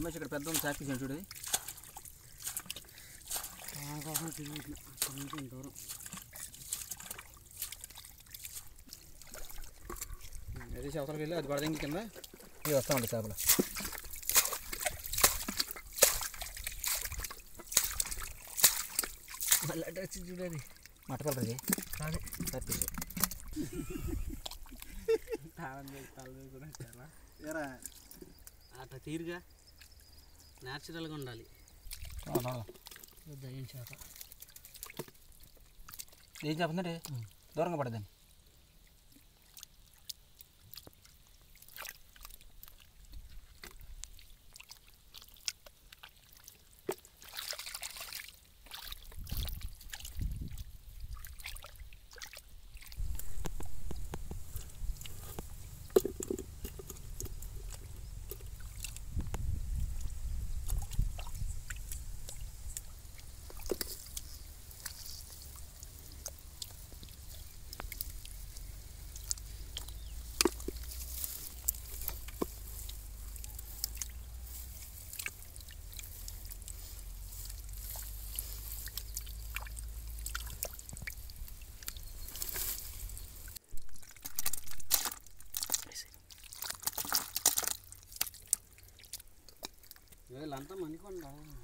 రమేష్ ఇక్కడ పెద్ద ఉంది చాపేసాను చూడు దానికోసం తిరుగుతున్నా అక్కడి నుంచి ఇంత దూరం అదే అవతలకి వెళ్ళి అది పడదంగి కింద ఇవి వస్తా ఉంటాయి చేపలు మళ్ళీ అటు వచ్చి చూడది మట్టకలది కాదు తప్పిసి తాళం చేసి తాళం వేసుకుని చాలా ఏరా అట్లా తీరుగా న్యాచురల్గా ఉండాలి దయ్యం చేత ఏం చెప్తుందండి దూరంగా పడదండి వీళ్ళంతా మణికొండ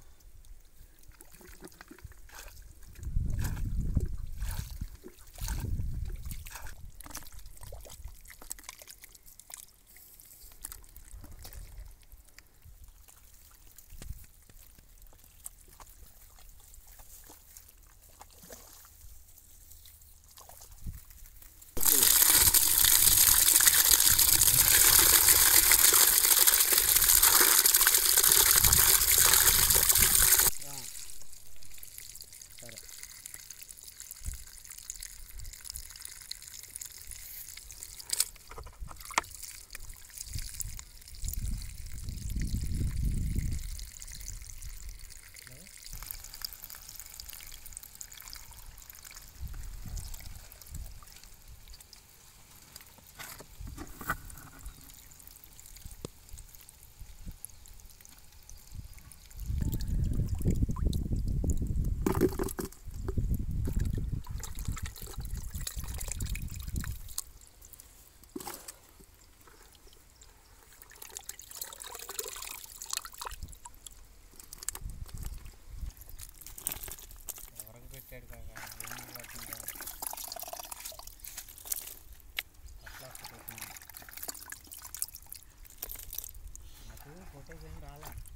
ఎవరికి పెట్టాడు కాక ఏం మాట్లాడుతుందా అట్లా పెట్టింది నాకు ఫొటోస్ ఏం రాలా